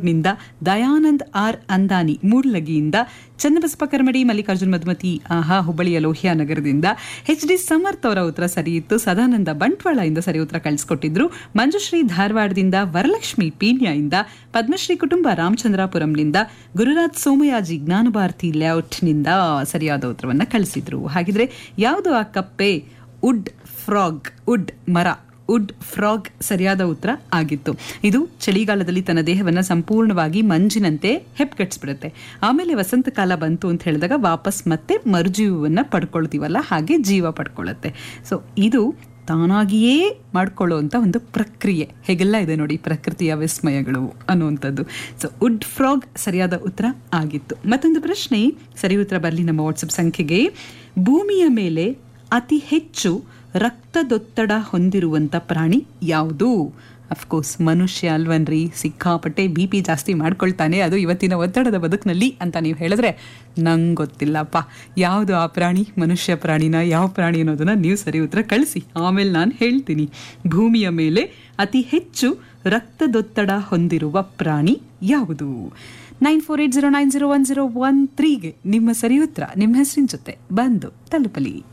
ನಿಂದ ದಯಾನಂದ್ ಆರ್ ಅಂದಾನಿ ಮೂಡ್ಲಗಿಯಿಂದ ಚನ್ನಬಸಪ್ಪ ಕರ್ಮಡಿ ಮಲ್ಲಿಕಾರ್ಜುನ್ ಮಧುಮತಿ ಆಹಾ ಹುಬ್ಬಳ್ಳಿಯ ಲೋಹಿಯಾ ನಗರದಿಂದ ಎಚ್ ಡಿ ಸಮರ್ಥ್ ಅವರ ಉತ್ತರ ಸರಿ ಇತ್ತು ಸದಾನಂದ ಬಂಟ್ವಾಳ ಇಂದ ಸರಿ ಉತ್ತರ ಕಳಿಸ್ಕೊಟ್ಟಿದ್ರು ಮಂಜುಶ್ರೀ ಧಾರವಾಡದಿಂದ ವರಲಕ್ಷ್ಮಿ ಪೀಣ್ಯದಿಂದ ಪದ್ಮಶ್ರೀ ಕುಟುಂಬ ರಾಮಚಂದ್ರಾಪುರಂನಿಂದ ಗುರುರಾಜ್ ಸೋಮಯಾಜಿ ಜ್ಞಾನಭಾರತಿ ಲೇಔಟ್ನಿಂದ ಸರಿಯಾದ ಉತ್ತರವನ್ನ ಕಳಿಸಿದ್ರು ಹಾಗಿದ್ರೆ ಯಾವುದು ಆ ಕಪ್ಪೆ ವುಡ್ ಫ್ರಾಗ್ ವುಡ್ ಮರ ವುಡ್ ಫ್ರಾಗ್ ಸರಿಯಾದ ಉತ್ತರ ಆಗಿತ್ತು ಇದು ಚಳಿಗಾಲದಲ್ಲಿ ತನ್ನ ದೇಹವನ್ನ ಸಂಪೂರ್ಣವಾಗಿ ಮಂಜಿನಂತೆ ಹೆಪ್ಗಟ್ಸ್ಬಿಡುತ್ತೆ ಆಮೇಲೆ ವಸಂತ ಕಾಲ ಬಂತು ಅಂತ ಹೇಳಿದಾಗ ವಾಪಸ್ ಮತ್ತೆ ಮರುಜೀವವನ್ನ ಪಡ್ಕೊಳ್ತೀವಲ್ಲ ಹಾಗೆ ಜೀವ ಪಡ್ಕೊಳ್ಳುತ್ತೆ ಸೊ ಇದು ತಾನಾಗಿಯೇ ಮಾಡ್ಕೊಳ್ಳುವಂಥ ಒಂದು ಪ್ರಕ್ರಿಯೆ ಹೇಗೆಲ್ಲ ಇದೆ ನೋಡಿ ಪ್ರಕೃತಿಯ ವಿಸ್ಮಯಗಳು ಅನ್ನುವಂಥದ್ದು ಸೊ ವುಡ್ ಫ್ರಾಗ್ ಸರಿಯಾದ ಉತ್ತರ ಆಗಿತ್ತು ಮತ್ತೊಂದು ಪ್ರಶ್ನೆ ಸರಿ ಉತ್ತರ ಬರಲಿ ನಮ್ಮ ವಾಟ್ಸಪ್ ಸಂಖ್ಯೆಗೆ ಭೂಮಿಯ ಮೇಲೆ ಅತಿ ಹೆಚ್ಚು ರಕ್ತದೊತ್ತಡ ಹೊಂದಿರುವಂಥ ಪ್ರಾಣಿ ಯಾವುದು ಅಫ್ಕೋರ್ಸ್ ಮನುಷ್ಯ ಅಲ್ವನ್ರಿ ಸಿಕ್ಕಾಪಟ್ಟೆ ಬಿ ಪಿ ಜಾಸ್ತಿ ಮಾಡ್ಕೊಳ್ತಾನೆ ಅದು ಇವತ್ತಿನ ಒತ್ತಡದ ಬದುಕಿನಲ್ಲಿ ಅಂತ ನೀವು ಹೇಳಿದ್ರೆ ನಂಗೆ ಗೊತ್ತಿಲ್ಲಪ್ಪ ಯಾವುದು ಆ ಪ್ರಾಣಿ ಮನುಷ್ಯ ಪ್ರಾಣಿನ ಯಾವ ಪ್ರಾಣಿ ಅನ್ನೋದನ್ನ ನೀವು ಸರಿ ಉತ್ತರ ಕಳಿಸಿ ಆಮೇಲೆ ನಾನು ಹೇಳ್ತೀನಿ ಭೂಮಿಯ ಮೇಲೆ ಅತಿ ಹೆಚ್ಚು ರಕ್ತದೊತ್ತಡ ಹೊಂದಿರುವ ಪ್ರಾಣಿ ಯಾವುದು nine four eight zero nine zero one zero one ತ್ರೀಗೆ ನಿಮ್ಮ ಸರಿ ಉತ್ತರ ನಿಮ್ಮ ಹೆಸರಿನ ಜೊತೆ ಬಂದು ತಲುಪಲಿ